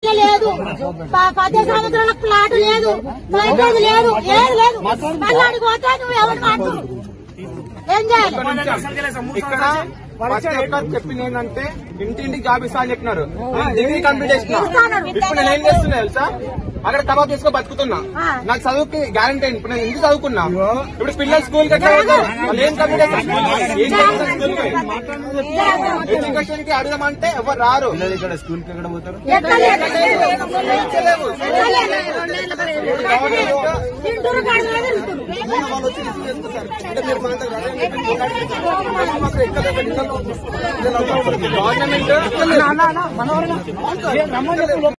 ఇట్లా లేదు ప- పది సంవత్సరాలకు ప్లాట్ లేదు లైబ్రరీ లేదు ఏది లేదు మళ్ళీ అడిగి పోతే నువ్వు ఎవరు మాట్లాడు ఏం చేయాలి ఇక్కడ ప్రతి ఒక్కరు చెప్పింది ఏంటంటే ఇంటింటికి జాబ్ ఇస్తా అని చెప్పినారు నేను డిగ్రీ కంప్లీట్ చేసిన ఇప్పుడు నేను ఏం చేస్తున్నా తెలుసా అక్కడ కబాబ్ చేసుకొని బతుకుతున్నా నాకు చదువుకి గ్యారంటీ అయింది ఇప్పుడు నేను ఎందుకు చదువుకున్నా ఇప్పుడు పిల్లలు స్కూల్ కి ఎట్లా వెళ్తారు? వాళ్ళు ఏం కంప్లీట్ చేస్తారు ఏం చేస్తారు స్కూల్ కి ఎడ్యుకేషన్ కి అడగమంటే ఎవరు రారు ఇక్కడ స్కూల్ కి ఎక్కడ పోతారు ఎట్లా లేదు? చేయలేవు. తింటురు కడుగులో తింటురు. వాళ్ళు వచ్చి రిసీవ్ చేసుకుంటారు. అంటే మీరు మా దగ్గర అదే చెప్పి మాట్లాడుతున్నారు. మాకు ఎక్కడ ఎక్కడ గవర్నమెంట్